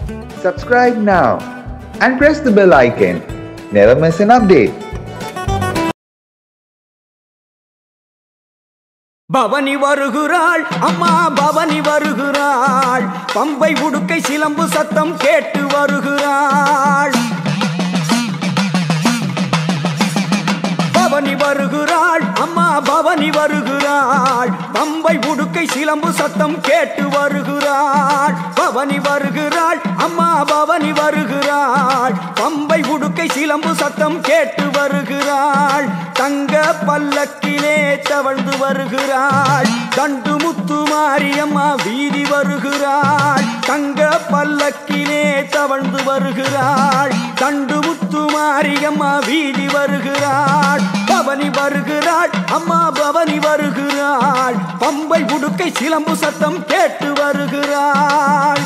Subscribe now and press the bell icon. Never miss an update. பவனி வருகிறாள் அம்மா பவனி வருகிறாள் பம்பை உடுக்கை சிலம்பு சத்தம் கேட்டு வருகிறாள் பவனி வருகிறாள் அம்மா பவனி வருகிறாள் பம்பை உடுக்கை சிலம்பு சத்தம் கேட்டு வருகிறாள் பவனி வருகிறாள் அம்மா பவனி வருகிறாள் பம்பை உடுக்கை சிலம்பு சத்தம் கேட்டு வருகிறாள் தங்க பல்லக்கிலே தவழ்ந்து வருகிறாள் தண்டு முத்து மாரியம்மா வீதி வருகிறாள் தங்க பல்லக்கிலே தவழ்ந்து வருகிறாள் தண்டு முத்து மாரியம்மா வீதி வருகிறாள் பவனி வருகிறாள் அம்மா பவனி வருகிறாள் பம்பை உடுக்கை சிலம்பு சத்தம் கேட்டு வருகிறாள்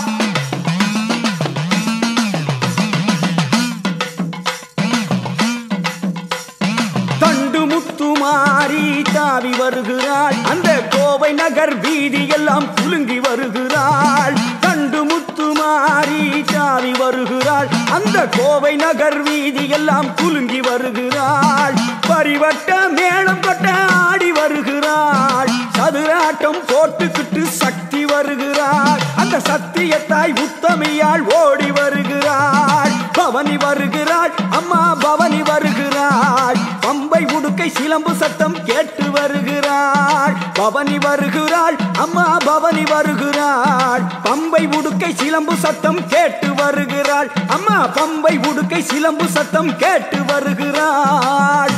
தண்டு முத்து மாறி தாவி வருகிறாள் அந்த கோவை நகர் வீதி எல்லாம் குலுங்கி வருகிறாள் தண்டு முத்து மாறி தாவி வருகிறாள் அந்த கோவை நகர் வீதி எல்லாம் குலுங்கி வருகிறாள் பரிவட்ட மேளம் கொட்ட ஆடி வருகிறாள் சதுராட்டம் போட்டுக்கிட்டு சக்தி வருகிறாள் அந்த சத்தியத்தாய் உத்தமியாள் ஓடி வருகிறாள் பவனி வருகிறாள் அம்மா பவனி வருகிறாள் பம்பை உடுக்கை சிலம்பு சத்தம் கேட்டு வருகிறாள் பவனி வருகிறாள் அம்மா பவனி வருகிறாள் பம்பை உடுக்கை சிலம்பு சத்தம் கேட்டு வருகிறாள் அம்மா பம்பை உடுக்கை சிலம்பு சத்தம் கேட்டு வருகிறாள்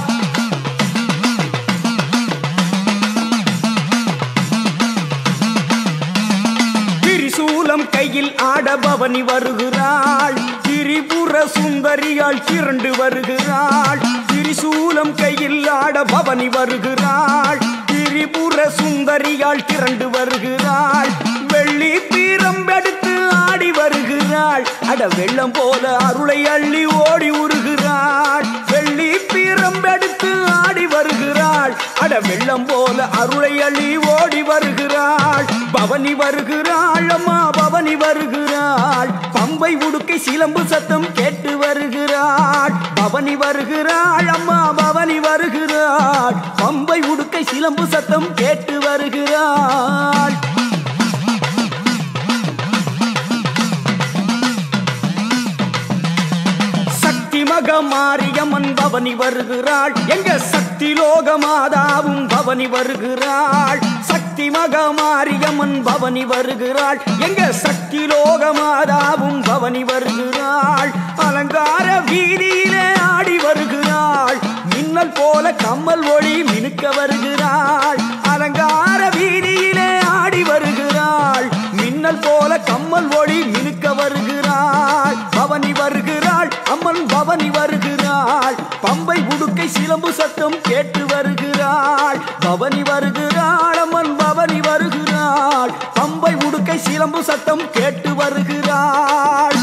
திரிசூலம் கையில் ஆட பவனி வருகிறாள் திரிபுர சுந்தரியால் திரண்டு வருகிறாள் திரிசூலம் கையில் ஆட பவனி வருகிறாள் திரிபுர சுந்தரியால் திரண்டு வருகிறாள் வெள்ளி பீரம்பெடுத்து ஆடி வருகிறாள் அட வெள்ளம் போல அருளை அள்ளி ஓடி உருகிறாள் வெள்ளி பீரம்பெடுத்து ஆடி வருகிறாள் அட வெள்ளம் போல அருளை அள்ளி ஓடி வருகிறாள் பவனி வருகிறாள் அம்மா பவனி வருகிறாள் பம்பை உடுக்கை சிலம்பு சத்தம் கேட்டு வருகிறாள் பவனி வருகிறாள் அம்மா பவனி வருகிறாள் பம்பை உடுக்கை சிலம்பு சத்தம் கேட்டு வருகிறாள் சக்தி மக மாரியம்மன் பவனி வருகிறாள் எங்க சக்தி லோக மாதாவும் பவனி வருகிறாள் சக்தி மக மாரியம்மன் பவனி வருகிறாள் எங்க சக்தி லோக மாதாவும் பவனி வருகிறாள் அலங்கார வீதியிலே ஆடி வருகிறாள் மின்னல் போல கம்மல் ஒளி மினுக்க வருகிறாள் அலங்கார வீதியிலே ஆடி வருகிறாள் மின்னல் போல கம்மல் ஒளி மினுக்க வருகிறாள் பவனி வருகிறாள் அம்மன் பவனி வருகிறாள் பம்பை உடுக்கை சிலம்பு சத்தம் கேட்டு வருகிறாள் பவனி வருகிறாள் அம்மன் பவனி வருகிறாள் பம்பை உடுக்கை சிலம்பு சத்தம் கேட்டு வருகிறாள்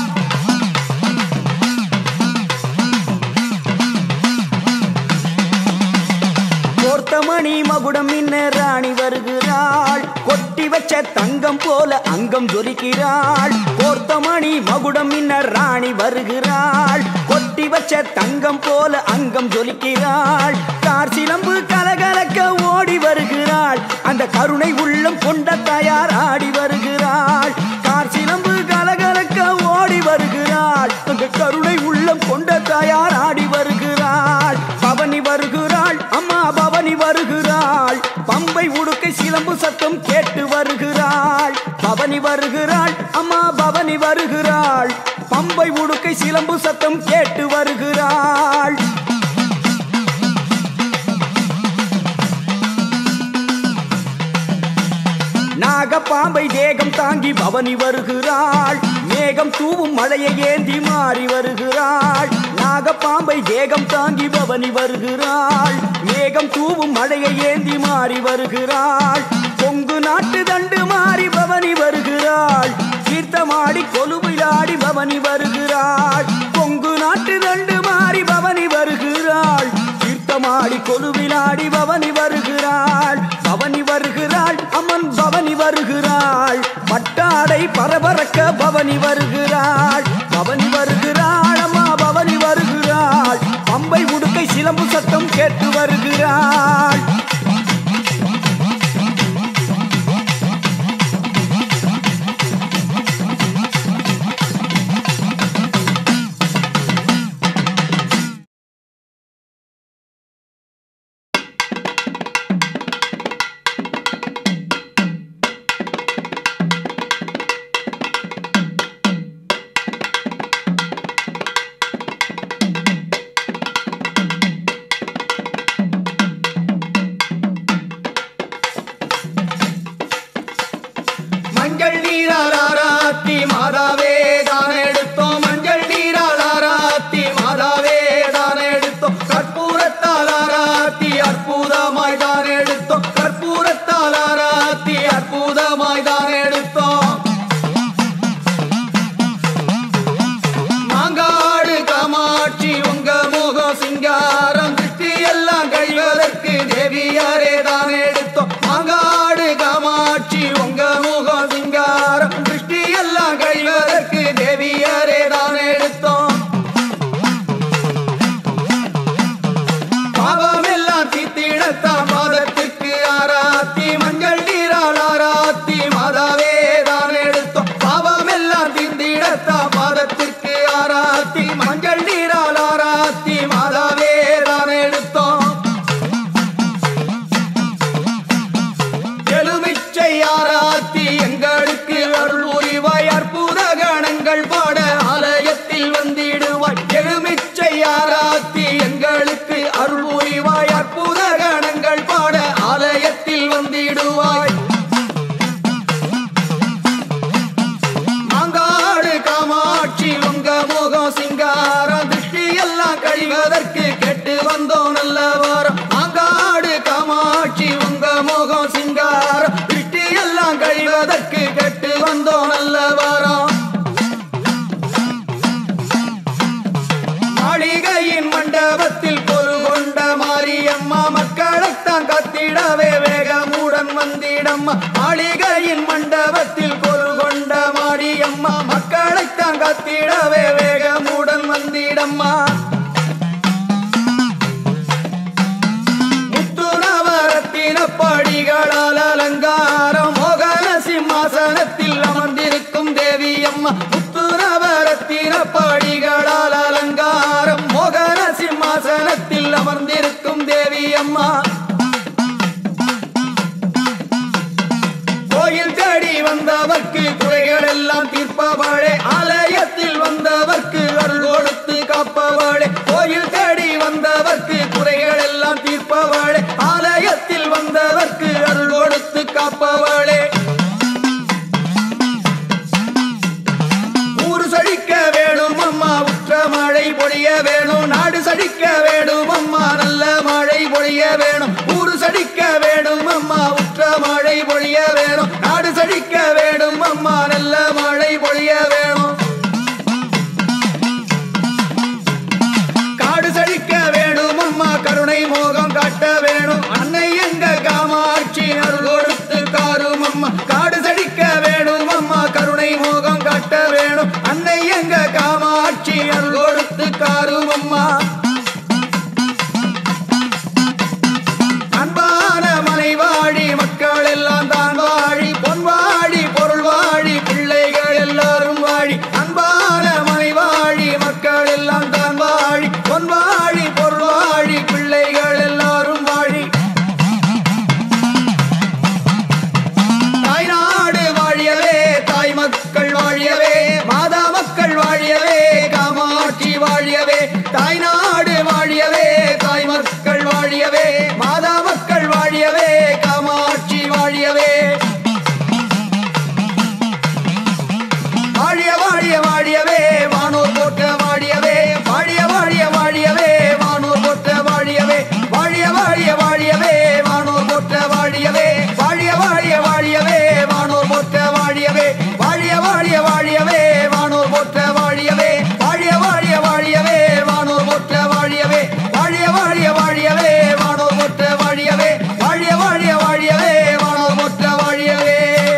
கோர்த்தமணி மகுடம் மின்ன ராணி வருகிறாள் கொட்டி வச்ச தங்கம் போல அங்கம் ஜொலிக்கிறாள் கோர்த்தமணி மகுடம் மின்ன ராணி வருகிறாள் கொட்டி வச்ச தங்கம் போல அங்கம் ஜொலிக்கிறாள் கார் சிலம்பு கலகலக்க ஓடி வருகிறாள் அந்த கருணை உள்ளம் கொண்ட தயார் ஆடி வருகிறாள் கார் சிலம்பு கலகலக்க ஓடி வருகிறாள் அந்த கருணை உள்ளம் கொண்ட தயார் ஆடி வருகிறாள் பவனி வருகிறாள் அம்மா பவனி வருகிறாள் பம்பை உடுக்கை சிலம்பு சத்தம் கேட்டு வருகிறாள் பவனி வருகிறாள் அம்மா பவனி வருகிறாள் பம்பை உடுக்கை சிலம்பு சத்தம் கேட்டு வருகிறாள் நாகப்பாம்பை தேகம் தாங்கி பவனி வருகிறாள் மேகம் தூவும் மழையை ஏந்தி மாறி வருகிறாள் நாகப்பாம்பை தேகம் தாங்கி பவனி வருகிறாள் மேகம் தூவும் மழையை ஏந்தி மாறி வருகிறாள் கொங்கு நாட்டு தண்டு மாறி பவனி வருகிறாள் தீர்த்தமாடி கொலுவிலாடி பவனி வருகிறாள் கொங்கு நாட்டு தண்டு மாறி பவனி வருகிறாள் தீர்த்தமாடி கொலுவிலாடி பவனி வருகிறாள் பவனி வருகிறாள் அம்மன் பவனி வருகிறாள் பட்டாடை பரபரக்க பவனி வருகிறாள் மாதாவே தான் எடுத்தோம் மஞ்சள் நீரால் ஆராத்தி மாதாவே தான் எடுத்தோம் கற்பூரத்தால் ஆராத்தி அற்புதமாய் தான் எடுத்தோம் கற்பூரத்தால் ஆராத்தி அற்புதமாய் தான் எடுத்தோம் மாங்காடு காமாட்சி உங்க முகம் சிங்காரம் திருஷ்டி எல்லாம் கழிவதற்கு தேவியாரே தான் எடுத்தோம் மாங்காடு காமாட்சி உங்க முகம் சிங்காரம் திருஷ்டி எல்லாம் கழிவதற்கு தேவியாரே தான் எடுத்தோம் பாவமெல்லாம் தீத்திடத்தான் பாதத்திற்கு ஆராத்தி மஞ்சள் நீரால் ஆராத்தி மாதாவே தான் எடுத்தோம் பாவமெல்லாம் தீர்ந்திடத்தான் பாதத்திற்கு ஆராத்தி மஞ்சள் நீரால் ஆராத்தி மாதாவே தான் எடுத்தோம் எலுமிச்சை ஆராத்தி எங்களுக்கு அருள் புரிவாய் அற்புத கணங்கள் பாட ஆலயத்தில் வந்திடுவாய் எலுமிச்சை ஆராத்தி எங்களுக்கு அருள் புரிவாய் அற்புத கணங்கள் பாட ஆலயத்தில் வந்திடுவாய் மாங்காடு காமாட்சி உங்க முகம் சிங்காரம் திருஷ்டி எல்லாம் கழிவதற்கு கெட்டு வந்தோம் நல்ல வாரம் மாங்காடு காமாட்சி உங்க முகம் சிங்காரம் திருஷ்டி எல்லாம் கழிவதற்கு கெட்டு வந்தோம் நல்ல வாரம் மாளிகையின் மண்டபத்தில் பொரு கொண்ட மாரியம்மா மக்களைத்தான் கத்திடவே வேகமுடன் வந்திடம்மா மாளிகையின் மண்டபத்தில் பொரு கொண்ட மாரியம்மா மக்களைத்தான் கத்திடவே வேகமுடன் வந்திடம்மா முத்துநவரத்தின படிகளால் அலங்காரம் மோகன சிம்மாசனத்தில் அமர்ந்திருக்கும் தேவி அம்மா முத்துநவரத்தின படிகளால் அலங்காரம் மோகன சிம்மாசனத்தில் அமர்ந்திருக்கும் தேவி அம்மா கோயில் தேடி வந்தவர்க்கு குறைகள் எல்லாம் தீர்ப்பவளே ஆலயத்தில் வந்தவர்க்கு அருள் கொடுத்து காப்பவளே கோயில் தேடி வந்தவர்க்கு குறைகள் எல்லாம் தீர்ப்பவளே ஆலயத்தில் வந்தவர்க்கு அருள் கொடுத்து காப்பவளே ஊரு செழிக்க வேணும் அம்மா உற்ற மழை பொழிய வேணும் நாடு செழிக்க வேணும் அம்மா நல்ல மழை பொழிய வேணும் ஊரு செழிக்க வேணும் அம்மா உற்ற மழை பொழிய வேணும் நாடு செழிக்க வேணும் அம்மா நல்ல மழை பொழிய வேணும் காடு செழிக்க வேணும் அம்மா கருணை மோகம் காட்ட வேணும் அன்னை எங்க காமாட்சி அருள் கொடுத்து காரும் அம்மா காடு செழிக்க வேணும் அம்மா கருணை மோகம் காட்ட வேணும் அன்னை எங்க காமாட்சி அருள் கொடுத்து காரும் அம்மா அன்பான மனை வாழி மக்கள் எல்லாம் தான் வாழி பொன் வாழி பொருள் வாழி பிள்ளைகள் எல்லாரும் வாழி அன்பான மனை வாழி மக்கள் எல்லாம் தான் வாழி பொன் வாழி பொருள் வாழி பிள்ளைகள் எல்லாரும் வாழி தாய்நாடு வாழியவே தாய் மக்கள் வாழியவே மாதா மக்கள் வாழியவே காமாட்சி வாழியவே தாய்நாடு வாழியவே தாய் மக்கள் வாழியவே மாதா மக்கள் வாழியவே காமாட்சி வாழியவே வாழிய வாழிய வாழியவே வானோர் போற்ற வாழியவே வாழிய வாழிய வாழியவே வானோர் போற்ற வாழியவே வாழிய வாழிய வாழியவே வானோர் போற்ற வாழியவே வாழிய வாழிய வாழியவே வானோர் போற்ற வாழியவே வாழிய வாழிய வாழியவே வானோர் போற்ற வாழியவே வாழிய வாழிய வாழியவே வானோர் போற்ற வாழியவே வாழிய வாழிய வாழியவே வானோர் போற்ற வாழியவே வாழிய வாழிய வாழியவே வானோர் போற்ற வாழியவே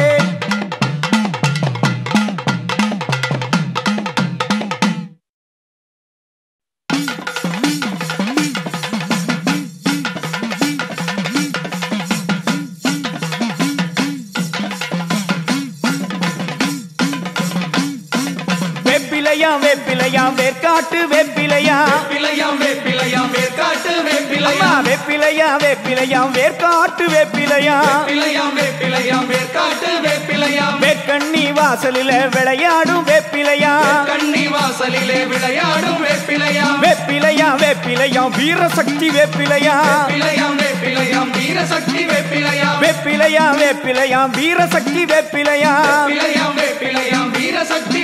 வெப்பிலையாம் வெப்பிலையாம் வேர்க்காட்டு வெப்பிலையா வேப்பிலையாம் வேப்பிலையாம் வேர்க்காட்டு அம்மா வேப்பிலையாம் வெப்பிலையா வெப்பிலையாம் வேர்க்காட்டு வெப்பிலையா வேப்பிலையாம் வேப்பிலையாம் வேர்க்காட்டு வேப்பிலையாம் வேக்கண்ணி வாசலில விளையாடும் வெப்பிலையா கண்ணி வாசலிலே விளையாடும் வேப்பிலையாம் வெப்பிலையா வெப்பிலையாம் வீரசக்தி வெப்பிலையா வேப்பிலையாம் வேப்பிலையாம் வீரசக்தி வேப்பிலையாம் வெப்பிலையா வெப்பிலையாம் வீரசக்தி வெப்பிலையா வேப்பிலையாம் வேப்பிலையாம் வீரசக்தி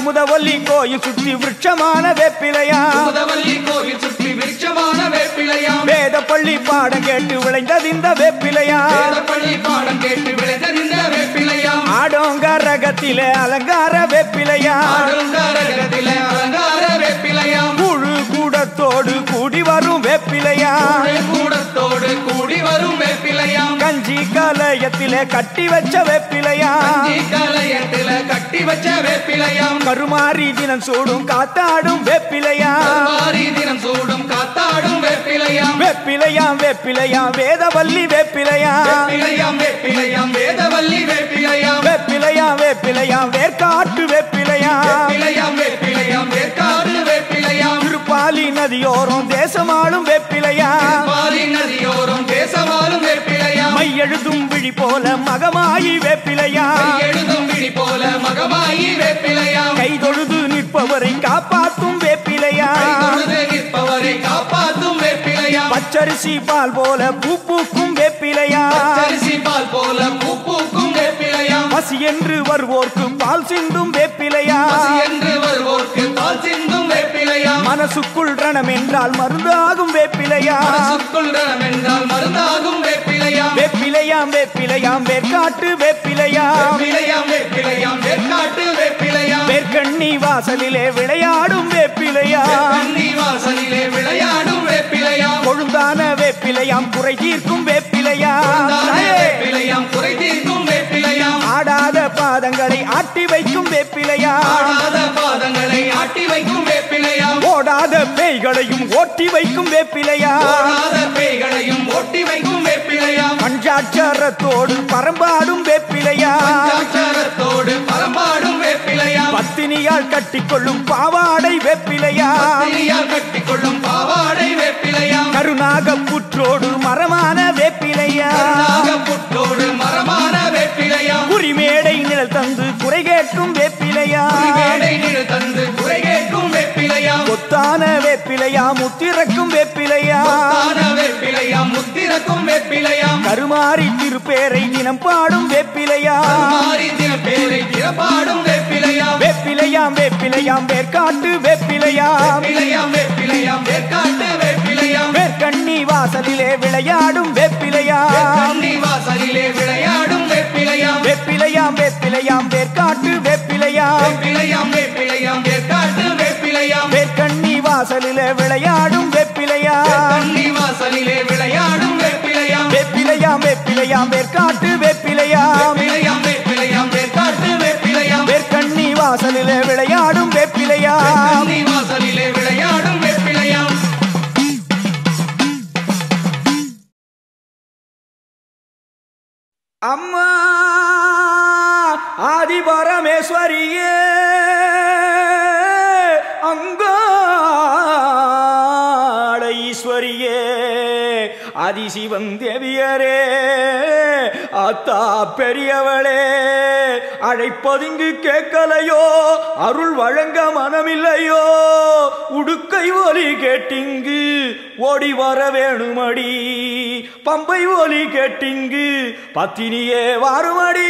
குமுதவல்லி கோயில் சுத்தி விருட்சமான வேப்பிலையா முதவல்லி கோயில் சுற்றி விருட்சமான வேப்பிலையாம் வேத பள்ளி பாடம் கேட்டு விளைந்தது இந்த வேப்பிலையா வேதப்பள்ளி பாடம் கேட்டு விளைந்த வேப்பிலையாம் ஆடோங்க ரகத்திலே அலங்கார வேப்பிலையா ஆடுங்காரகத்தில அலங்கார வேப்பிலையாம் குழு கூடத்தோடு கூடி வரும் வேப்பிலையா கூடத்தோடு கூடி வரும் வேப்பிலையாம் கஞ்சி கலயத்திலே கட்டி வச்ச வேப்பிலையா கஞ்சி கலயத்தில கட்டி வச்ச வேப்பிலையாம் கருமாரி தினம் சூடும் காத்தாடும் வேப்பிலையா மாறி தினம் சூடும் காத்தாடும் வேப்பிலையாம் வேப்பிலையாம் வேப்பிலையாம் வேதவல்லி வேப்பிலையா வேப்பிலையாம் வேப்பிலையாம் வேதவல்லி வேப்பிலையாம் வேப்பிலையாம் வேப்பிலையாம் வேர்க்காட்டு வேப்பிலையா வேப்பிலையாம் வேப்பிலையாம் வேற்காடு வேப்பிலையாம் திருப்பாலி நதியோரம் தேசமாளும் வேப்பிலையா பாரி நதியோரம் தேசமாலும் வேப்பிலையாம் மை எழுதும் விழி போல மகமாயி வேப்பிலையா எழுதும் விழி போல மகமாயி வேப்பிலையாம் கை தொழுது நிற்பவரை காப்பாத்தும் வேப்பிலையா தொழுது நிற்பவரை காப்பாத்தும் வேப்பிலையாம் பச்சரிசி பால் போல பூ பூக்கும் வேப்பிலையா அரிசி பால் போல பூ பூக்கும் வேப்பிலையாம் பசி என்று வருவோர்க்கு பால் சிந்தும் வேப்பிலையா பசி என்று வருவோர்க்கு பால் சிந்தும் வேப்பிலையாம் மனசுக்குள் ரணம் என்றால் மருந்தாகும் வேப்பிலையா மனசுக்குள் ரணம் என்றால் மருந்தாகும் வேப்பிலையாம் வேப்பிலையாம் வேப்பிலையாம் வேர்க்காட்டு வேப்பிலையா வேப்பிலையாம் வேப்பிலையாம் வேற்காட்டு வேப்பிலையாம் வேர்க்கண்ணி வாசலிலே விளையாடும் வேப்பிலையா கண்ணி வாசலிலே விளையாடும் வேப்பிலையாம் கொழுந்தான வேப்பிலையாம் குறை தீர்க்கும் வேப்பிலையா தானே வேப்பிலையாம் குறை தீர்க்கும் வேப்பிலையாம் ஆடாத பாதங்களை ஆட்டி வைக்கும் வேப்பிலையா ஆடாத பாதங்களை ஆட்டி வைக்கும் வேப்பிலையாம் ஓடாத பேய்களையும் ஓட்டி வைக்கும் வேப்பிலையா ஓடாத பேய்களையும் ஓட்டி வைக்கும் வேப்பிலையாம் பஞ்சாட்சரத்தோடு பரம்பாடும் வேப்பிலையா பஞ்சாட்சரத்தோடு பரம்பாடும் வேப்பிலையாம் பத்தினியால் கட்டிக்கொள்ளும் பாவாடை வேப்பிலையா பத்தினியால் கட்டிக்கொள்ளும் பாவாடை வேப்பிலையாம் கருணாக புற்றோடு மரமான வேப்பிலையா புட்டோடு மரமான வேப்பிலையாம் குறிமேடை நிழல் தந்து குறை கேட்கும் வேப்பிலையா மேடை நிழல் தந்து குறை கேட்கும் வேப்பிலையாம் கொத்தான வேப்பிலையா முத்திறக்கும் வேப்பிலையா தான வேப்பிலையாம் முத்திரக்கும் வேப்பிலையாம் கருமாறி திருப்பேரை தினம் பாடும் வேப்பிலையா மாறி தின பேரை திறப்பாடும் வேப்பிலையாம் வேப்பிலையாம் வேப்பிலையாம் வேர்க்காட்டு வேப்பிலையாம் வேப்பிலையாம் வேப்பிலையாம் வேற்காட்டு வேப்பிலையாம் வேர்க்கண்ணி வாசலிலே விளையாடும் வேப்பிலையாம் கண்ணி வாசலிலே விளையாடும் வேப்பிலையாம் வேப்பிலையாம் வேப்பிலையாம் வேர்க்காட்டு வேப்பிலையாம் வேப்பிலையாம் வேப்பிலையாம் வேற்காட்டு வேப்பிலையாம் வேர்க்கண்ணி வாசலிலே விளையாடும் வேப்பிலையாம் கண்ணி வாசலிலே விளையாடும் வேப்பிலையாம் வேப்பிலையாம் வேப்பிலையாம் வேர்க்காட்டு வேப்பிலையாம் வேப்பிலையாம் வேப்பிலையாம் வேற்காட்டு வேப்பிலையாம் வேர்க்கண்ணி வாசலிலே விளையாடும் வேப்பிலையாம் கண்ணி வாசலிலே விளையாடும் வேப்பிலையாம் அம்மா ஆதிபரமேஸ்வரியே அங்காள ஈஸ்வரியே ஆதிசிவன் தேவியரே அத்தா பெரியவளே அழைப்பதுங்கு கேட்கலையோ அருள் வழங்க மனமில்லையோ உடுக்கை ஒலி கேட்டிங்கு ஓடி வர வேணுமடி பம்பை ஒலி கேட்டிங்கு பத்தினியே வாருமடி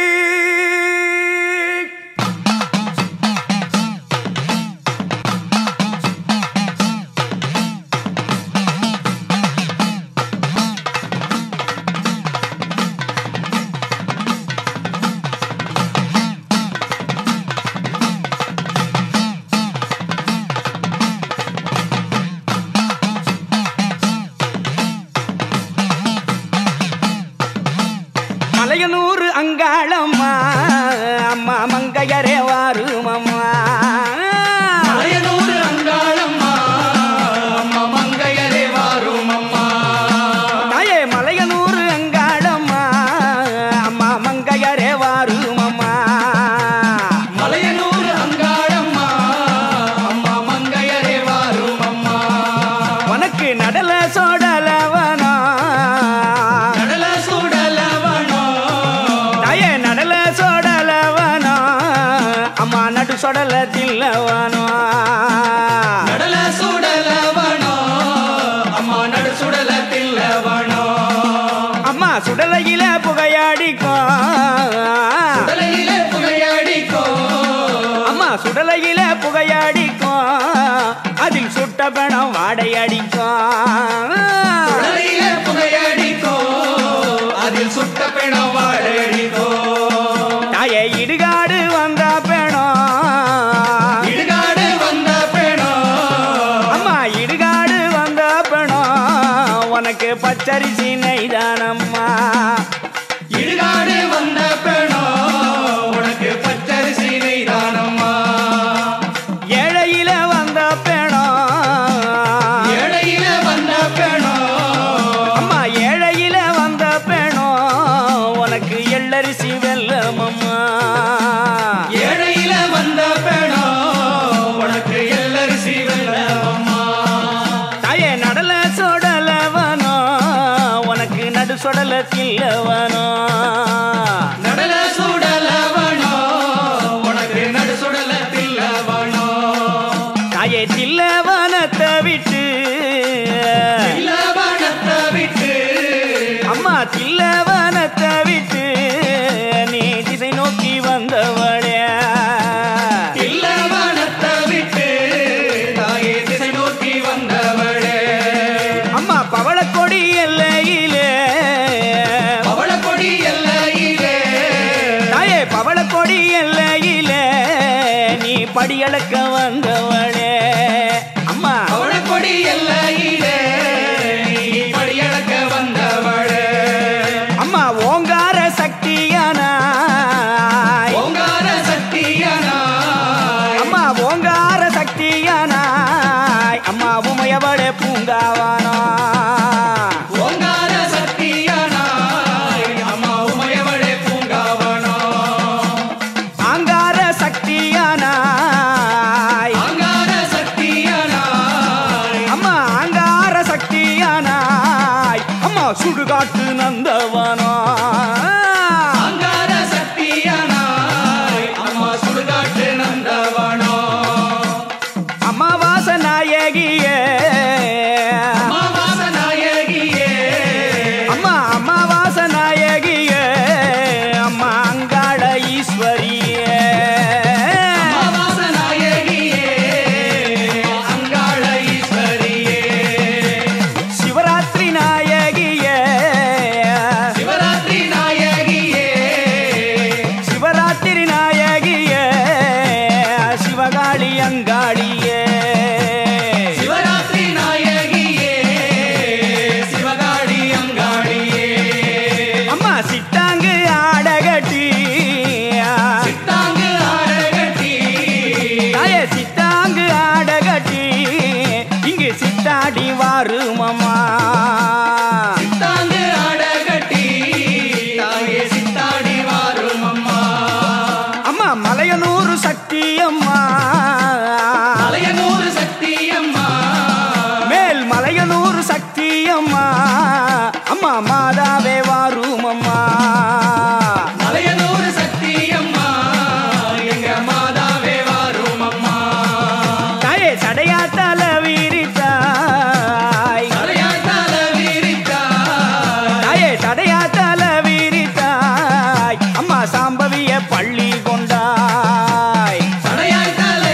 மலையனூர் அங்காளம்மா அம்மா மங்கையரே வாரும் அம்மா மலையனூர் அங்காளம்மா அம்மா மங்கையரே வாரும் அம்மா தாயே மலையனூர் அங்காளம்மா அம்மா மங்கையரே வாரும் அம்மா மலையனூர் அங்காளம்மா அம்மா மங்கையரே வாரும் அம்மா உனக்கு நடல சோடலவனா கடல சுடலவனோ தாயே நடல சோடலவனா அம்மா நடு சொடல தில்லவனோ கடல சுடலவனோ அம்மா நடு சுடல தில்லவனோ அம்மா சுடலையில புகையாடிக்கும் கடலையிலே புகையடிக்கோ அம்மா சுடலையில புகையடிக்கும் அதில் சுட்ட பணம் வாடையடிக்கும் உடலையிலே புகையடிக்கும் அதில் சுட்ட பிணம் வாழடிக்கும் தாயே இடுகாடு வந்த பணம் இடுகாடு வந்த பிணம் அம்மா இடுகாடு வந்த பணம் உனக்கு பச்சரிசி நெய்தானம்மா இடுகாடு வந்த பிணம் உனக்கு பச்சரிசி நெய்தானம்மா ஏழையில வந்த பணம் ஏழையில வந்த பிணம் அம்மா ஏழையில வந்த பணம் உனக்கு எள்ளரிசி வெல்லமம்மா ஏழையில வந்த பிணம் உனக்கு எல்லரிசி வெள்ளமம்மா தாயே நடல சொடலவனோ உனக்கு நடு சொடல தில்லவனோ நடல சுடலவனோ உனக்கு நடு சுடல தில்லவனோ தாயே தில்லவனத்தை விட்டு தில்லவனத்தை விட்டு அம்மா தில்லவனத்தை விட்டு நீ திசை நோக்கி வந்தவளே தில்லவனத்தை விட்டு தாயே திசை நோக்கி வந்தவளே அம்மா பவளக்கொடி எல்லையிலே பவளக்கொடி எல்லையிலே தாயே பவளக்கொடி எல்லையிலே நீ படியளக்க வந்தவளே அம்மா பவளக்கொடி எல்லையிலே நீ படியளக்க வந்தவளே அம்மா ஓங்கார சக்தியானாய் ஓங்கார சக்தியனாய் அம்மா ஓங்கார சக்தியானாய் அம்மா உமையவளே பூங்காவானா ஓங்கார சக்தியனாய் அம்மா உமையவளே பூங்காவனோ ஆங்கார சக்தியானாய் அங்கார சக்தியனாய் அம்மா ஆங்கார சக்தியானாய் அம்மா சுடுகாட்டு நந்தவனா அங்கார சக்தியனாய் அம்மா சுடுகாட்டு நந்தவனோ அமாவாச நாயகியே அமாவாச நாயகியே அம்மா அமாவாச நாயகியே அம்மா அங்காள ஈஸ்வரியே அமாவாச நாயகியே அங்காள ஈஸ்வரியே சிவராத்திரி நாயகியே சிவராத்திரி நாயகியே சிவராத்திரி நாயகியே சிவகாளி அங்காளியே சிவராத்திரி நாயகியே சிவகாளி அங்காளியே அம்மா சிட்டாங்கு ஆடகட்டி சித்தாங்கு ஆடகட்டி தாயே சித்தாங்கு ஆடகட்டி இங்கு சித்தாடி வாருமம்மா சித்தாங்கு ஆடகட்டி தாயே சித்தாடி வாரும் அம்மா அம்மா மலையனூர் சக்தி அம்மா அலையனூர் சக்தி அம்மா மேல் மலையனூர் சக்தி அம்மா அம்மா மாதாவே வாருமம்மா அலையனூர் சக்தி அம்மா எங்க மாதாவே வாரும் அம்மா தாயே சடையா தல வீரித்தாய் தலையாட்டால வீரித்தா தாயே சடையா தல வீரித்தாய் அம்மா சாம்பவிய பள்ளி கொண்டாய் தலையாட்டால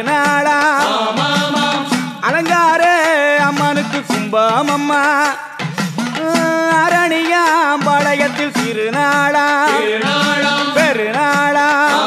திருநாளா அலங்கார அம்மனுக்கு கும்பம் அம்மா அரணியாம் பாளையத்தில் திருநாளா பெருநாளா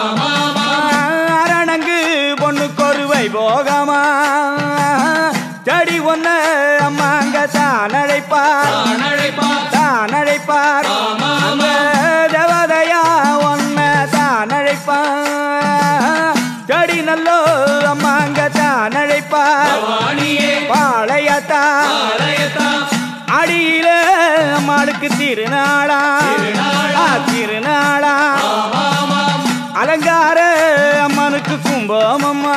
அரணங்கு பொண்ணுக்கு ஒரு வைபோகமா செடி ஒண்ணு அம்மாங்க தான் அழைப்பார் தான் அழைப்பார் அந்த தேவதையா ஒன்ன தான் அழைப்பார் செடி நல்லோ அம்மாங்க தான் அழைப்பார் பாளையத்தா அடியில அம்மாளுக்கு திருநாளா ஆ, திருநாளா அலங்கார அம்மனுக்கு கும்பம் அம்மா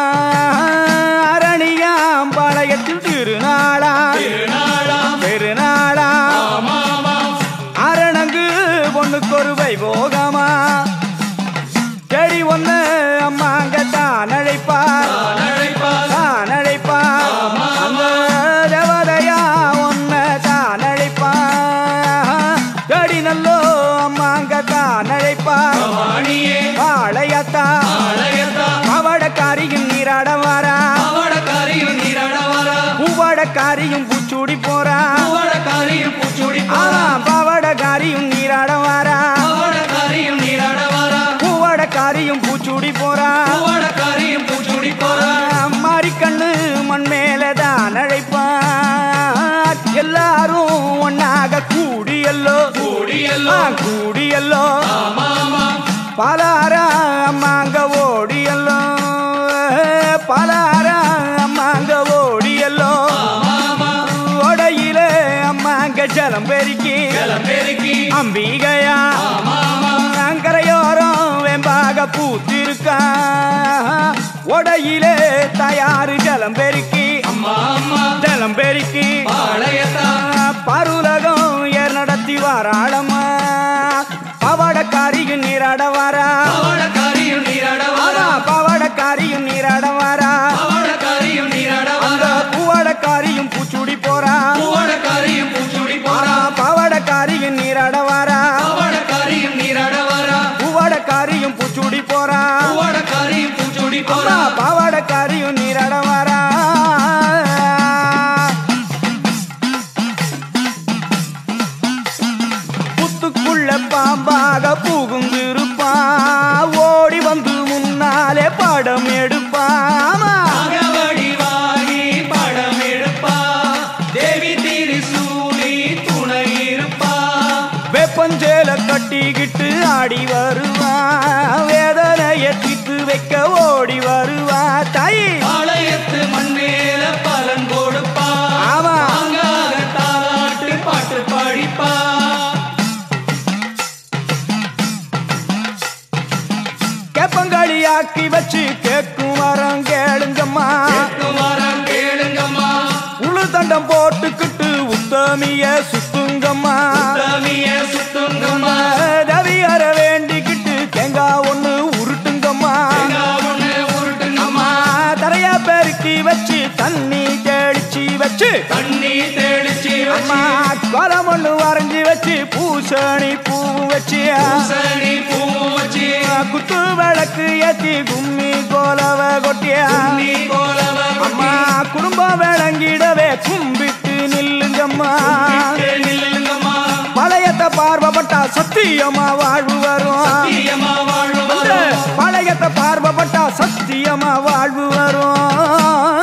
அரணியாம் பாளையத்தில் திருநாளா பெருநாளா அரணங்கு பொண்ணுக்கு ஒரு வைபோகமா செடி ஒண்ணு அம்மாங்க தான் அழைப்பார் தான் அழைப்பார் அந்த தேவதையா ஒன்ன தான் அழைப்பார் செடி நல்லோ அம்மாங்க தான் அழைப்பார் பாளையத்தா பவடக்காரியும் நீராட வாரா பூவாடக்காரியும் பூச்சூடி போறா ஆ பவடக்காரியும் நீராட வாரா பூவாடக்காரியும் பூச்சூடி போறா மாறிக்கண்ணு மண் மேலதான் அழைப்பார் எல்லாரும் ஒன்னாக கூடியல்லோ ஆ, கூடியல்லோ பலாரா அம்மாங்க ஓடியல்லோ பலாரா அம்மாங்க ஓடியல்லோ ஓடையில அம்மாங்க ஜலம் பெருக்கி அம்பிகையா அங்கரையோரம் வெம்பாக பூத்திருக்கா ஒடையிலே தயாரு ஜலம் பெருக்கி ஜலம் பெருக்கி பருலகம் ஏர் நடத்தி வாராளம்மா பவடக்காரியும் நீராட வாரா ஆமா, பவடக்காரியும் நீராட வாரா அந்த பூவடக்காரியும் பூச்சுடி போறா ஆமா, பவடக்காரியும் நீராட வாரா பூவடக்காரியும் பூச்சுடி போறா ஆமா, பவடக்காரியும் நீராட வாரா புத்துக்குள்ள பாம்பாக புகுந்திருப்பா ஓடி வந்து முன்னாலே படம் எடுப்பாமா வெப்பஞ்சேல கட்டிக்கிட்டு ஆடி வருவா வேதனைய தீர்த்து வைக்க ஓடி வருவா தாய் பாளையத்து மண் மேல பலன் கொடுப்பா ஆமா அங்காக தாலாட்டு பாட்டு படிப்பா கேப்பங்காளி ஆக்கி வச்சு கேக்கும் வரம் கேளுங்கம்மா வரம் கேளுங்கம்மா உளு தண்டம் போட்டுக்கிட்டு உத்தமிய சுத்துங்கம்மா தமிய சுத்துங்கம்மா ரவியர வேண்டிக்கிட்டு தேங்காய் ஒண்ணு உருட்டுங்கம்மா ஒண்ணு உருட்டுங்கம்மா அம்மா தரையா பெருக்கி வச்சு தண்ணி தெளிச்சு வச்சு தண்ணி தெளிச்சு அம்மா கோலம் ஒண்ணு வரைஞ்சி வச்சு பூசணி பூ வச்சு சனி பூ வச்சு குத்து விளக்கு ஏத்தி கும்மி கோலவ கொட்டியா நீ கோலவ அம்மா குடும்பம் விளங்கிடவே கும்பிட்டு நில்லுங்கம்மா நில்லுங்கம்மா பழையத்தை பார்வப்பட்டா சத்தியமா வாழ்வு வரும் தீயம்மா வாழ்வு வந்து பழையத்தை பார்வப்பட்டா சத்தியமா வாழ்வு வரும்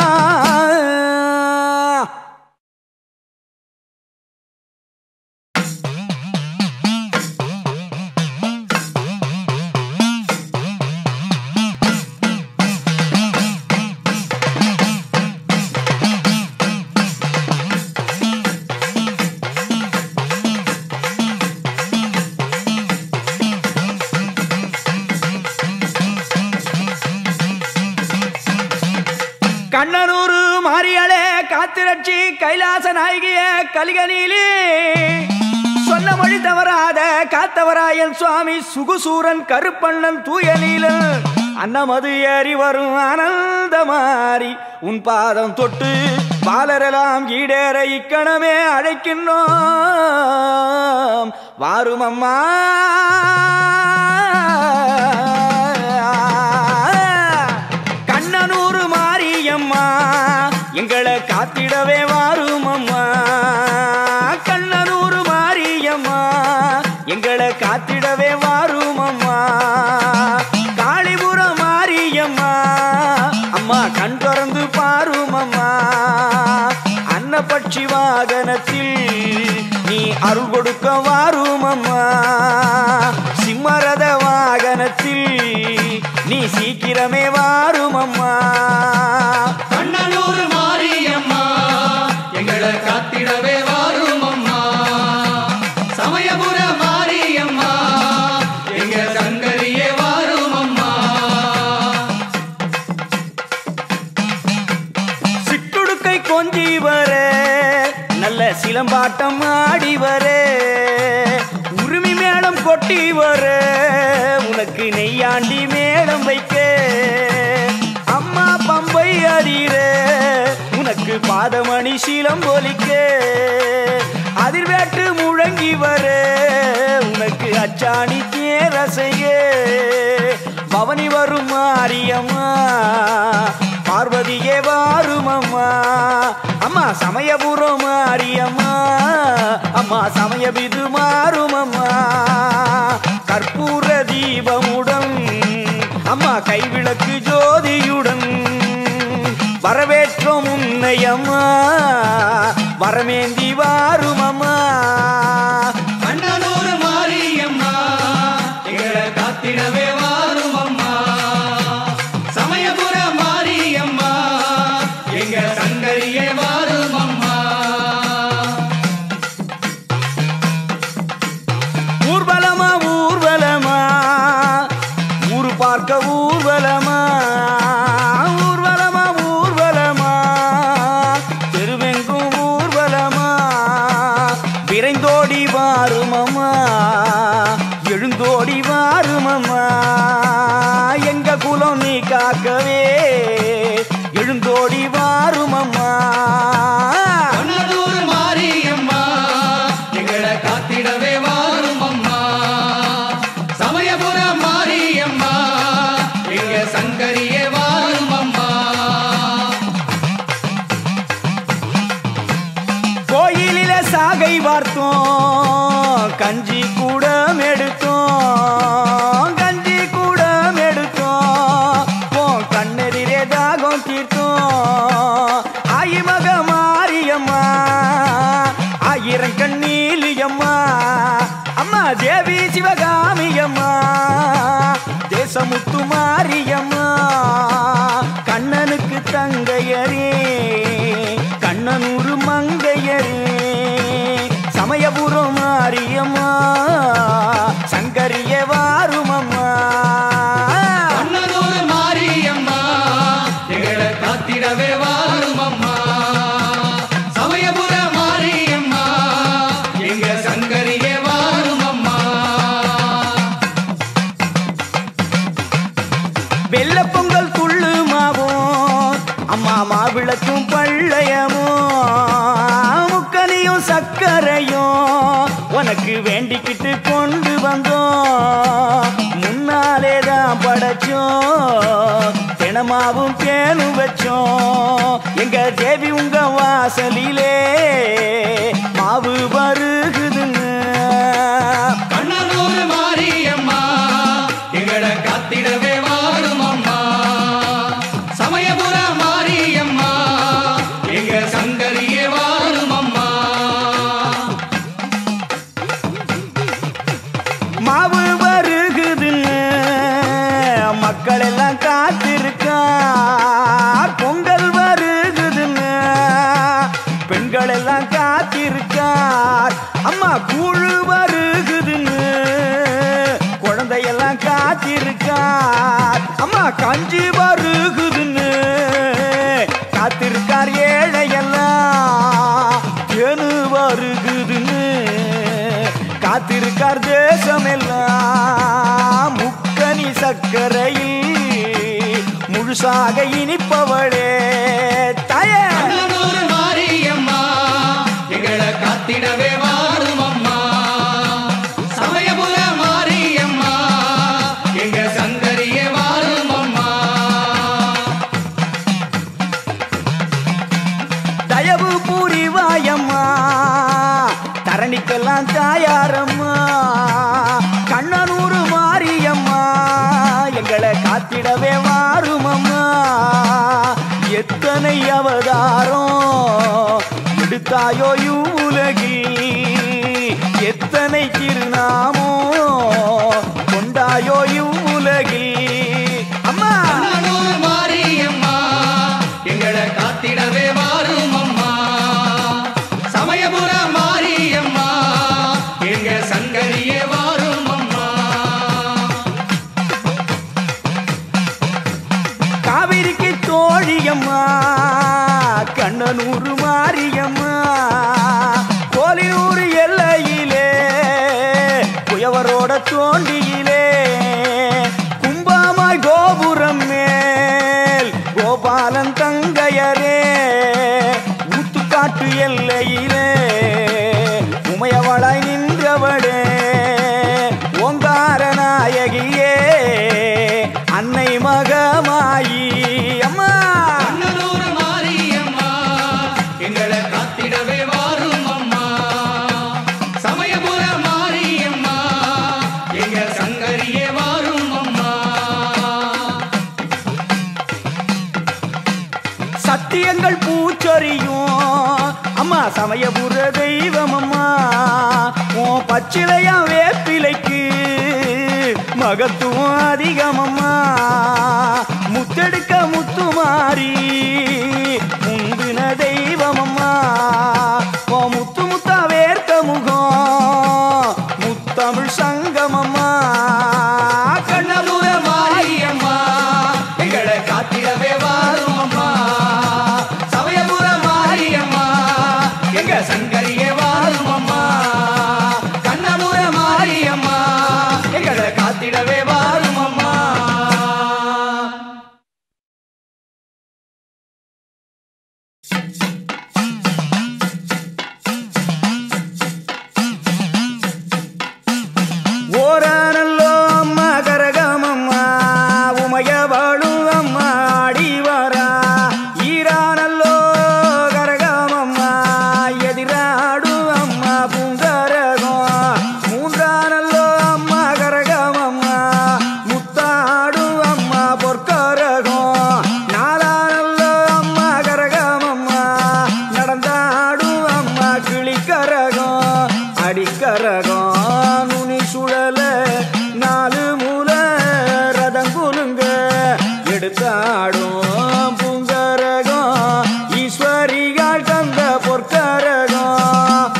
கண்ணனூரு மாரியாளே காத்திரட்சி கைலாச நாயகிய கலிகனிலே சொன்ன மொழி தவறாத காத்தவராயன் சுவாமி சுகுசூரன் கருப்பண்ணன் தூயலீலன் அன்னமது ஏறி வரும் ஆனந்தமாரி உன் பாதம் தொட்டு பாலரெல்லாம் ஈடேற இக்கணமே அழைக்கின்றோம் வாரும் அம்மா கண்ண எங்களை காத்திடவே வாரும் அம்மா கண்ணனூர் மாரியம்மா எங்களை காத்திடவே வாரும் அம்மா காளிபுரம் மாரியம்மா அம்மா கண் திறந்து பாரும் அம்மா அன்னபட்சி வாகனத்தில் நீ அருள் கொடுக்க வாரும் அம்மா சிம்மரத வாகனத்தில் நீ சீக்கிரமே வாரும் அம்மா கண்ணனூர் மாரியம்மா எங்களை காத்திடவே வாரும் அம்மா சமயபுர மாரியம்மா எங்க சங்கரியே வாரும் அம்மா சிட்டுடுக்கை கொஞ்சி வர நல்ல சிலம்பாட்டம் ஆடி வர உரிமை மேளம் கொட்டி வர உனக்கு நெய்யாண்டி மேளம் வைக்க அம்மா பம்பை அறிற உனக்கு பாதமணி சீலம் போலிக்க அதிர்வேட்டு முழங்கி வர உனக்கு அச்சாணி தேரசைய பவனி வரும் மாரியம்மா பார்வதியே வாரும் அம்மா அம்மா சமயபுரம் மாரியம்மா அம்மா சமயபிது மாறும் அம்மா கற்பூர தீபமுடன் அம்மா கைவிளக்கு ஜோதியுடன் வரவேற்றோம் உன்னை அம்மா வரமேந்தி வாரும் அம்மா கண்ணனூர் மாரியம்மா எங்களை காத்திடவே வாரும் அம்மா சமயபுர மாரியம்மா எங்க சங்கரியே வாரும் அம்மா ஊர்வலமா ஊர்வலமா ஊரு பார்க்க ஊர்வலமா ஊர்வலமா ஊர்வலமா தெருவெங்கும் ஊர்வலமா விரைந்தோடி வாருமம்மா எழுந்தோடி வாருமம்மா எங்க குலம் நீ காக்கவே எழுந்தோடி வாருமம்மா கண்ணனூர் மாரியம்மா எங்களை காத்திடவே வாரும் அம்மா சமயபுர மாரியம்மா எங்க சங்கரியே வாரும் அம்மா கோயிலில சாகை வார்த்தோம் கஞ்சி கூட எடுத்தோம் கஞ்சி கூட எடுத்தோம் போ கண்ணெதிரே தாகம் தீர்த்தோம் ஆயிமக மாரியம்மா ஆயிரம் கண்ணீலியம்மா அம்மா தேவி சிவகாமியம்மா தேசமுத்து மாரியம்மா கண்ணனுக்கு தங்கையரே கண்ணனூர் மங்கையரே சமயபுரம் மாரியம்மா சங்கரிய வாருமம்மா கண்ணனூர் மாரியம்மா எங்களை காத்திடவே வாரும் அம்மா சமயபுர மாரியம்மா எங்க சங்கரியே வாரும் அம்மா வெள்ள பொங்கல் துள்ளு மாவும் அம்மா மாவிளக்கும் பள்ளையமும் முக்கனியும் சக்கரையும் உனக்கு வேண்டிக்கிட்டு கொண்டு வந்தோம் முன்னாலே தான் படைச்சோம் தினமாவும் பேணும் வச்சோம் எங்க தேவி உங்க வாசலிலே மாவு வருகுதுன்னு கண்ணனூர் மாரியம்மா எங்களை காத்திடவே வாரும் அம்மா சமயபுர மாரியம்மா எங்க சங்கரியே வாரும் அம்மா மாவு வருகுதுன்னு மக்கள் எல்லாம் காத்திருக்கா பொங்கல் வருகுதுன்னு பெண்கள் எல்லாம் காத்திருக்கார் அம்மா கூழு வருகுதுன்னு குழந்தையெல்லாம் காத்திருக்கார் அம்மா கஞ்சி வருகுதுன்னு காத்திருக்கார் ஏழையெல்லாம் தேனு வருகுதுன்னு காத்திருக்கார் தேசமெல்லாம் முக்கனி சக்கரையில் முழுசாக இனிப்பவளே தாயே கண்ணனூர் மாரியம்மா எங்களை காத்திடவே வாரும் அம்மா சமயபுர மாரியம்மா எங்க சங்கரியே வாரும் அம்மா அதுக்கெல்லாம் தாயாரம்மா கண்ணனூர் மாரியம்மா எங்களை காத்திடவே மாறுமம்மா எத்தனை அவதாரம் எடுத்தாயோ உலகில் எத்தனை திருநாமோ கொண்டாயோ உலகில் அம்மா கண்ணனூர் மாரியம்மா எங்களை காத்திடவே வாரும் அம்மா சமயபுர மாரியம்மா எங்க சங்கரியே வாரும் அம்மா காவிரிக்கு தோழியம்மா கண்ணனூர் மாரியம்மா கோலியூர் எல்லையிலே குயவரோட தோண்டியிலே கும்பாமாய் கோபுரம் மேல் கோபாலன் தங்கையரே ஊத்துக்காட்டு எல்லையிலே உமையவளாய் நின்றவளே ஓங்கார நாயகியே அன்னை மகமாயி அம்மா கண்ணனூர் மாரியம்மா எங்களை காத்திடவே வாரும் அம்மா சமயபுர மாரியம்மா எங்க சங்கரியே வாரும் அம்மா சத்தியங்கள் பூச்சொரியும் அம்மா சமயபுர தெய்வம் அம்மா உன் பச்சிலையா வேப்பிலைக்கு மகத்துவம் அதிகம் அம்மா முத்தெடுக்க முத்துமாரி முந்தின தெய்வம் அம்மா உன் முத்து முத்தா வேர்த்த முகம் முத்தமிழ் சங்கம் அம்மா கண்ணபுர மாரியம்மா எங்களை காத்திடவே வாரும் அம்மா சமயபுர மாரியம்மா எங்க சங்கரியே வாரும் அம்மா கண்ணபுர மாரியம்மா எங்களை காத்திடவே வாரும் அம்மா ஓரானல்லோ அம்மா கரகமம்மா உமையவாழு அம்மா ஆடி வரா ஈரானல்லோ கரகமம்மா எதிராடு அம்மா பூங்கரகம் மூன்றானல்லோ அம்மா கரகமம்மா முத்தாடு அம்மா பொற்கரகம் நாலானல்லோ அம்மா கரகமம்மா நடந்தாடு அம்மா கிளிக்கரகம் அடிக்கரகம் நுனி சுழல நாலு மூல ரதம் குலுங்க எடுத்தாடும் பூங்கரகம் ஈஸ்வரிகள் தந்த பொற்கரகம்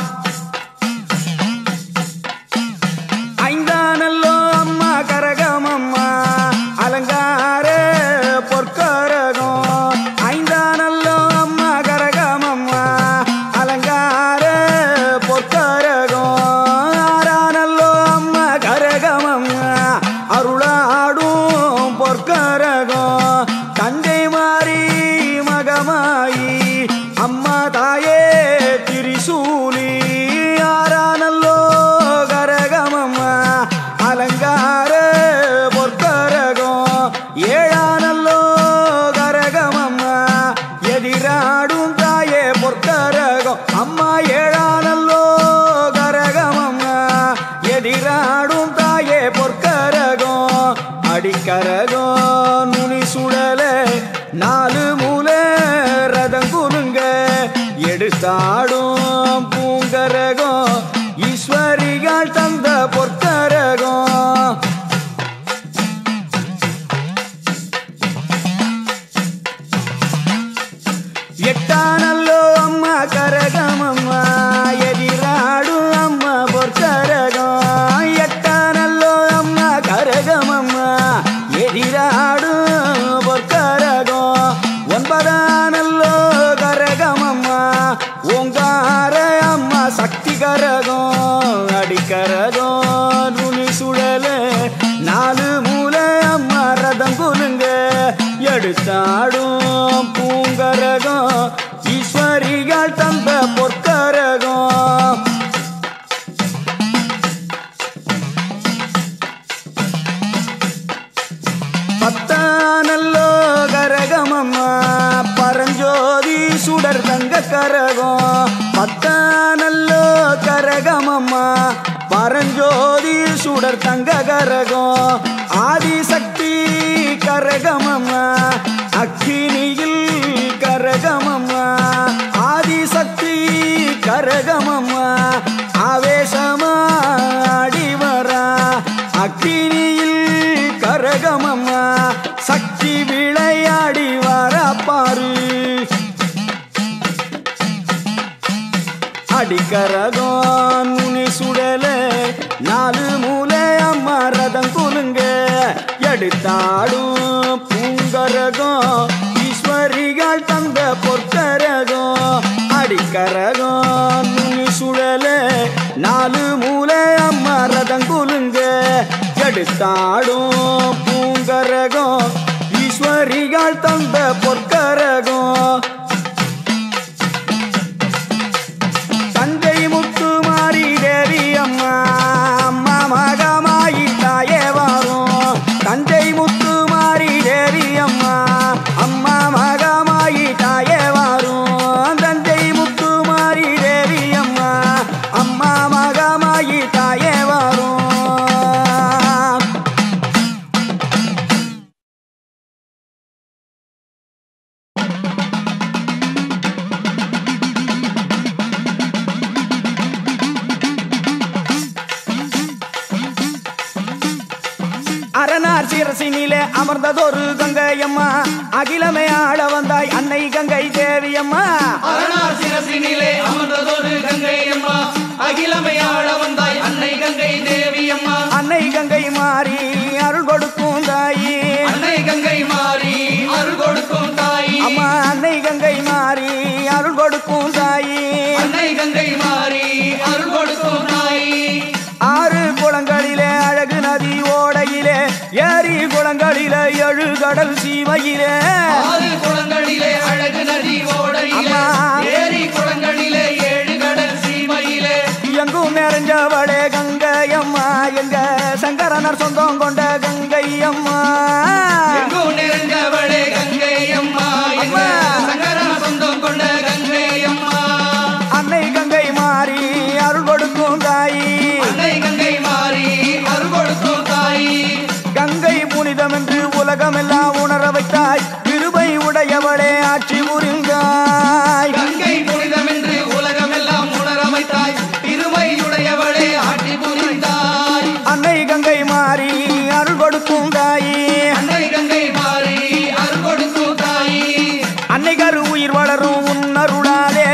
ஐந்தானல்லோ அம்மா கரகமம்மா அலங்கார பொற்கரகம் ஐந்தானல்லோ அம்மா கரகமம்மா அலங்கார பொற்கரகம் ஆறானல்லோ அம்மா கரகமம்மா அருளாடும் பொற்கரகம் தந்தை மாறி மகமாயி அம்மா தாயே திரிசூலி ஆறானல்லோ கரகமம்மா அலங்கார பொற்கரகம் ஏழானல்லோ கரகமம்மா எதிராடும் தாயே பொற்கரகம் அம்மா ஏழானல்லோ கரகமம்மா எதிராடும் தாயே பொற்கரகம் அடிக்கரகம் நுனி சுழல நாலு மூல ரதம் குலுங்க எடுத்தாடும் பூங்கரகம் ஈஸ்வரிகள் தந்த பொற்கரகம் எட்டானல்லோ அம்மா கரகமம்மா எதிராடு அம்மா பொற்கரகம் எட்டானல்லோ அம்மா கரகமம்மா எதிராடு பொற்கரகம் ஒன்பதானல்லோ கரகமம்மா ஓங்கார அம்மா சக்தி கரகம் அடிக்கரகம் நுனி சுழல நாலு மூல அம்மா ரதம் குலுங்க எடுத்தாடும் பூங்கரகம் ஈஸ்வரிகள் தந்த பொற்கரகம் பத்தானல்லோ கரகமம்மா பரஞ்சோதி சுடர் தங்க கரகம் பத்தானல்லோ கரகமம்மா பரஞ்சோதி சுடர் தங்க கரகம் ஆதிசக்தி கரகமம்மா அக்கினியில் கரகமம்மா ஆதிசக்தி கரகமம்மா ஆவேசமா அடிவரா அக்கினியில் கரகமம்மா சக்தி விளையாடி வர பாரு அடிக்கரகம் நுனி சுடல நாலு மூலை அம்மா ரதம் குலுங்க எடுத்தாடும் பூங்கரகம் ஈஸ்வரிகள் தந்த பொற்கரகம் அடிக்கரகம் நுனி சுடல நாலு மூலை அம்மா ரதம் குலுங்க எடுத்தாடும் பூங்கரகம் ஈஸ்வரிகள் தந்த பொற்கரகம் தஞ்சை முத்துமாரி தேவி அம்மா அம்மா மகமாயி தாயே வாரும் தஞ்சை முத்துமாரி தேவி அம்மா அம்மா மகமாயி தாயே வாரும் தஞ்சை முத்துமாரி தேவி அம்மா அம்மா மகமாயி தாயே வாரும் அரணார் சிரசினிலே அமர்ந்ததொரு கங்கையம்மா அகிலமே ஆள வந்தாய் அன்னை கங்கை தேவியம்மா அரணார் சிரசினிலே அமர்ந்ததொரு கங்கை அம்மா அகிலமையாள வந்தாய் அன்னை கங்கை தேவி அம்மா அன்னை கங்கை மாறி அருள் கொடுக்கும் தாயி அன்னை கங்கை மாறி அருள் கொடுக்கும் தாயி அம்மா அன்னை கங்கை மாறி அருள் கொடுக்கும் தாயி அன்னை கங்கை மாறி அருள் கொடுக்கும் தாயி ஆறு குளங்களிலே அழகு நதி ஓடையிலே ஏரி குளங்களிலே எழு கடல் சீமையிலே ஆறு குளங்களிலே அழகு நதி ஓடையிலே அம்மா. ஏரி குளங்களிலே ஏழு கடல் சீமையிலே எங்கும் நிறைஞ்சவளே கங்கையம்மா எங்க சங்கரனர் சொந்தம் கொண்ட கங்கையம்மா எங்கும் நிறைந்தவளே கங்கை அம்மா எங்க அம்மா. சங்கரன சொந்தம் கொண்ட கங்கை அம்மா அன்னை கங்கை மாறி அருள் கொடுக்கும் தாயி அன்னை கங்கை மாறி அருள் கொடுக்கும் தாயி கங்கை புனிதம் என்று உலகமெல்லாம் உணர வைத்தாய் கிருபை உடையவளே ஆட்சி புரிந்தாய் கங்கை புனிதம் என்று உலகமெல்லாம் உணரமைத்தாய் இருமையுடையவளே ஆட்சி புரிந்தாய் அன்னை கங்கை மாறி அருள் கொடுக்கும் தாயி அன்னை கங்கை மாறி அருள் கொடுக்கும் தாயி அன்னை கரு உயிர் வளரும் உன்னருளாலே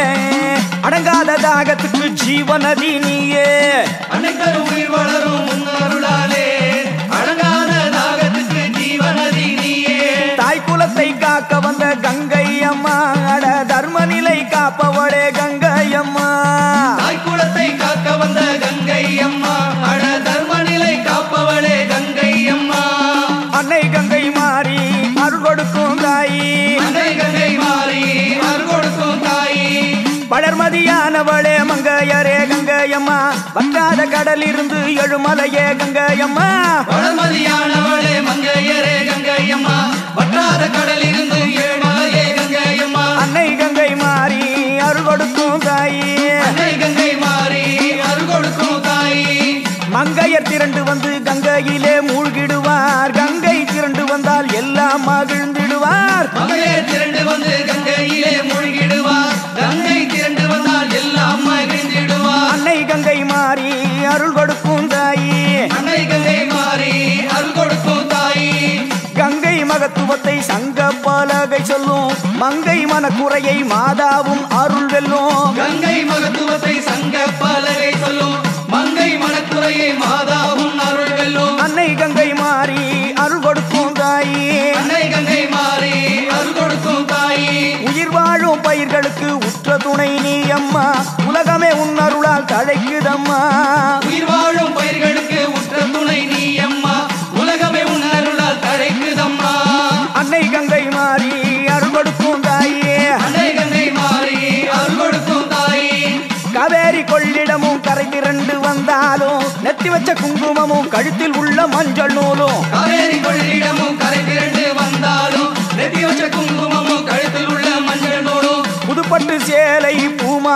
அடங்காத தாகத்துக்கு ஜீவநதி நீயே அன்னை தரு உயிர் வளரும் முன்னருளாலே அடங்காத தாகத்துக்கு ஜீவநதி நீயே தாய் குலத்தை காக்க வந்த கங்கை அம்மா அட தர்ம நிலை காப்பவளே கங்கை அம்மா தாய் குலத்தை காக்க வந்த கங்கை அம்மா அட தர்மநிலை காப்பவளே கங்கை அம்மா அன்னை கங்கை மாறி அருள் கொடுக்கும் தாயி அன்னை கங்கை மாறி அருள் கொடுக்கும் தாயி வளர்மதியானவளே மங்கையரே கங்கையம்மா வற்றாத கடலிருந்து எழுமலையே கங்கையம்மா வளமதியானவளே மங்கையரே கங்கையம்மா வற்றாத கடலிருந்து ஏழ்மலையே கங்கையம்மா அன்னை கங்கை மாறி அருள் கொடுக்கும் தாயி அன்னை கங்கை மாறி அருள் கொடுக்கும் தாயி மங்கையர் திரண்டு வந்து கங்கையிலே மூழ்கிடுவார் கங்கை திரண்டு வந்தால் எல்லாம் மகிழ்ந்திடுவார் மகளே திரண்டு வந்து கங்கையிலே மூழ்கிடுவார் கங்கை திரண்டு வந்தால் எல்லாம் மகிழ்ந்திடுவார் அன்னை கங்கை மாறி அருள் கொடுக்கும் தாயி அன்னை கங்கை மாறி அருள் கொடுக்கும் தாயி கங்கை மகத்துவத்தை சங்க பலகை சொல்லும் மங்கை மனக்குறையை மாதாவும் அருள் வெல்லும் கங்கை மகத்துவத்தை சங்க பலகை சொல்லும் மங்கை மனக்குறையை மாதாவும் அருள் வெல்லும் அன்னை கங்கை மாறி அருள் கொடுக்கும் தாயி அன்னை கங்கை மாறி அருள் கொடுக்கும் தாயி உயிர் வாழும் பயிர்களுக்கு உற்ற துணை நீ அம்மா உலகமே உன் அருளால் தழைக்குதம்மா உயிர் வாழும் பயிர்களுக்கு உற்ற துணை நீ அம்மா உலகமே உன் அருளால் தழைக்குதம்மா அன்னை கங்கை மாறி அருள் கொடுக்கும் தாயே அன்னை கங்கை மாறி அருள் கொடுக்கும் தாயி காவேரி கொள்ளிடமும் கரை திரண்டு வந்தாலும் நெத்தி வச்ச குங்குமமும் கழுத்தில் உள்ள மஞ்சள் நூலும் காவேரி கொள்ளிடமும் கரை திரண்டு வந்தாலும் நெத்தி வச்ச குங்குமமும் கழுத்தில் உள்ள மஞ்சள் நூலும் புதுப்பட்டு சேலை பூமாலை சா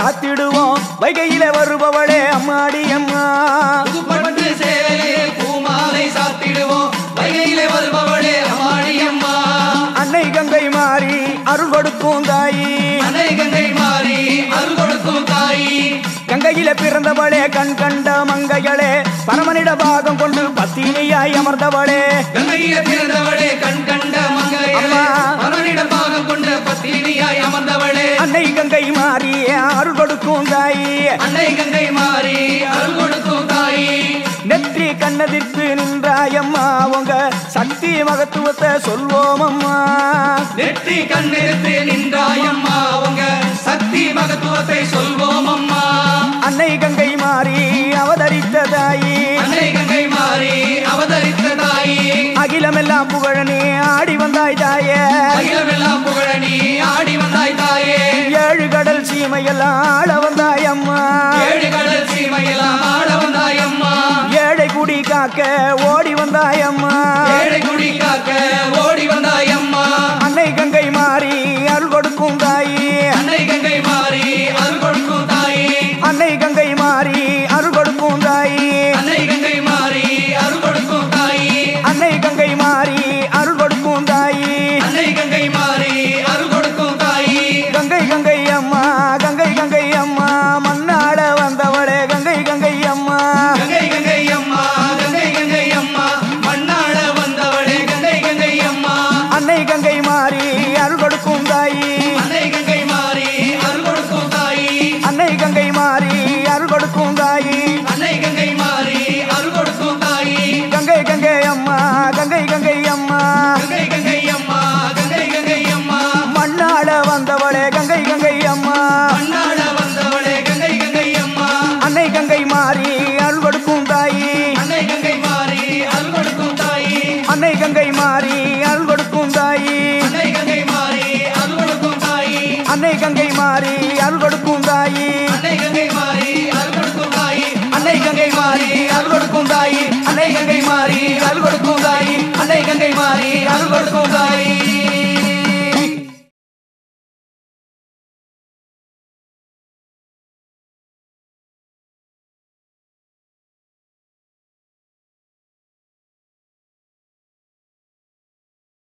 சாத்திடுவோம் வைகையில வருபவளே அம்மாடி அம்மா புதுப்பட்டு சேலையிலே பூமாலை சாத்திடுவோம் வைகையிலே வருபவளே அம்மாடியம்மா அன்னை கங்கை மாறி அருள் கொடுக்கும் தாயி அன்னை கங்கை மாறி அருள் கொடுக்கும் தாயி கங்கையில பிறந்தவளே கண் கண்ட மங்கைகளே பரமனிட பாகம் கொண்டு பத்தினியாய் அமர்ந்தவளே கங்கையில பிறந்தவளே கண் கண்ட மங்கையளே அம்மா. பரவனிடம் பாகம் கொண்ட பத்தினியாய் அமர்ந்தவளே அன்னை கங்கை மாறி அருள் கொடுக்கும் தாயி அன்னை கங்கை மாறி அருள் கொடுக்கும் தாயி நெற்றி கண்ணதிர்த்து நின்றாயம்மா உங்க சக்தி மகத்துவத்தை சொல்வோம் அம்மா நெற்றி கண்ணெடுத்து நின்றாயம்மா அவங்க சக்தி மகத்துவத்தை சொல்வோம் அம்மா அன்னை கங்கை மாறி அவதரித்த தாயி அன்னை கங்கை மாறி அவதரித்த தாயி அகிலமெல்லாம் புகழனே ஆடி வந்தாய் தாயே அகிலமெல்லாம் புகழ நீ ஆடி வந்தாய் தாயே ஏழு கடல் சீமையெல்லாம் ஆள வந்தாய் அம்மா ஏழு கடல் சீமையெல்லாம் ஆட வந்தாய் அம்மா ஏழை குடி காக்க ஓடி வந்தாய் அம்மா ஏழை குடி காக்க ஓடி வந்தாய் அம்மா அன்னை கங்கை மாறி அருள் கொடுக்கும் தாயி அன்னை கங்கை மாறி அருள் கொடுக்கும் தாயி அன்னை கங்கை மாறி அருள் கொடுக்கும் தாயி அன்னை கங்கை மாறி அருள் கொடுக்கும் தாயி அன்னை கங்கை மாறி அருள் கொடுக்கும் தாயி அன்னை கங்கை மாறி அருள் கொடுக்கும் தாயி கங்கை கங்கை அம்மா கங்கை கங்கை அம்மா மண்ணாட வந்தவளே கங்கை கங்கை அம்மா கங்கை கங்கை அம்மா கங்கை கங்கை அம்மா மண்ணாள வந்தவளே கங்கை கங்கை அம்மா அன்னை கங்கை மாறி அருள் கொடுக்கும் தாயி அன்னை கங்கை மாறி அருள் கொடுக்கும் தாயி அன்னை கங்கை மாறி அருள் கொடுக்கும் தாயி அன்னை கங்கை மாறி அருள் கொடுக்கும் தாயி கங்கை கங்கை அம்மா கங்கை கங்கை அம்மா கங்கை கங்கை அம்மா கங்கை கங்கை அம்மா மண்ணாட வந்தவளே கங்கை கங்கை அம்மா மண்ணாள வந்தவளே கங்கை கங்கை அம்மா அன்னை கங்கை மாறி அருள் கொடுக்கும் தாயி அன்னை கங்கை மாறி அருள் கொடுக்கும் தாயி அன்னை கங்கை மாறி அருள் கொடுக்கும் தாயி அன்னை கங்கை மாறி அருள் கொடுக்கும் தாயி அன்னை கங்கை மாறி அருள் கொடுக்கும் தாயி அன்னை கங்கை மாறி அருள் கொடுக்கும் தாயி அன்னை கங்கை மாறி அருள் கொடுக்கும் தாயி அன்னை கங்கை மாறி அருள் கொடுக்கும் தாயி அன்னை கங்கை மாறி அருள் கொடுக்கும் தாயி